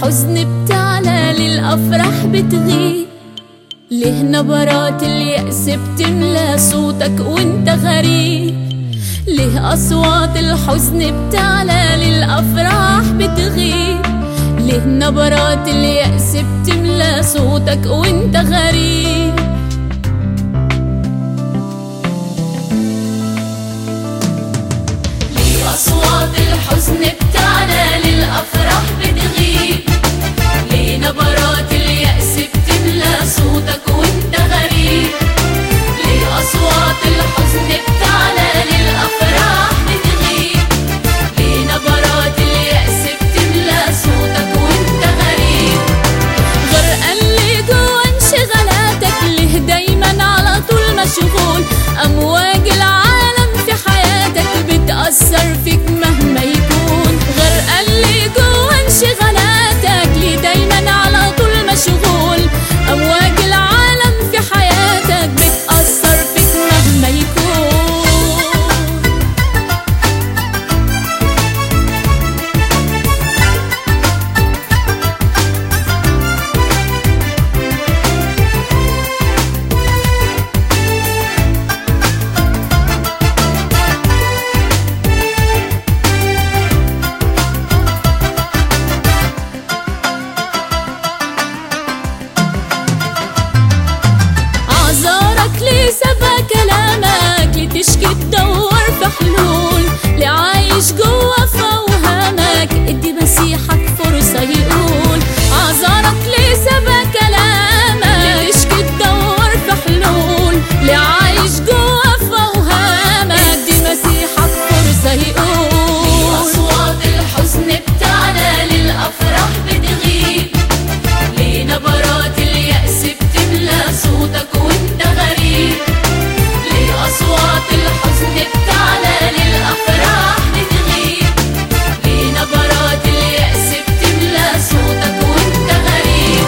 الحزن بتعلى للأفراح بتغيب ليه نبرات اليأس بتملى صوتك وانت غريب ليه أصوات الحزن بتعلى للأفراح بتغيب ليه نبرات اليأس بتملى صوتك وانت غريب ليه أصوات الحزن بتعلى للأفراح بتغيب ليه نبرات اليأس بتملى صوتك وانت غريب ليه أصوات الحزن بتعلى للأفراح بتغيب ليه نبرات اليأس بتملى صوتك وانت غريب غرقان ليه جوا انشغالاتك ليه دايما على طول مشغول أمواج العالم في حياتك بتأثر فيك مهما يكون غرقان ليه جوا انشغالاتك ليه دايما على طول مشغول أمواج العالم في حياتك بتأثر فيك مهما يكون اعذارك ليه سبى كلامك لتشكي تدور في حلول اللي عايش جوا في اوهامك ادي مسيحك فرصة يقول اعذارك ليه سبى كلامك لتشكي تدور في حلول اللي عايش جوا في اوهامك ادي مسيحك فرصة يقول اصوات الحزن بتعلى للافراح بتغيب ليه نبرات اليأس بتملى صوتك وانت غريب ليه أصوات الحزن بتعلى للأفراح بتغيب ليه نبرات اليأس بتملى صوتك وانت غريب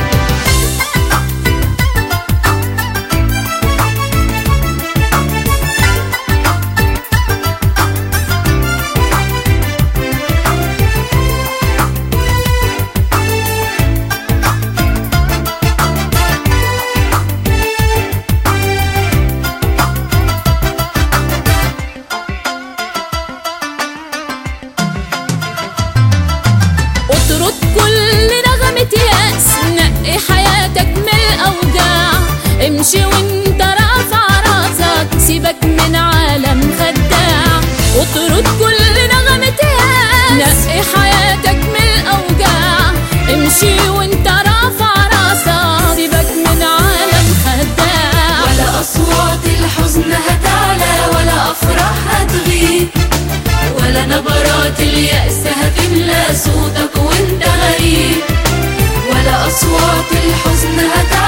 اطرد كل نغمة يأس نقي حياتك من الأوجاع امشي وانت رافع راسك سيبك من عالم خداع اطرد كل نغمة يأس نقي حياتك من الأوجاع امشي وانت رافع راسك سيبك من عالم خداع ولا أصوات الحزن هتعلى ولا أفراح هتغيب ولا نبرات اليأس هتملى صوتك وانت غريب ولا أصوات الحزن هتعلى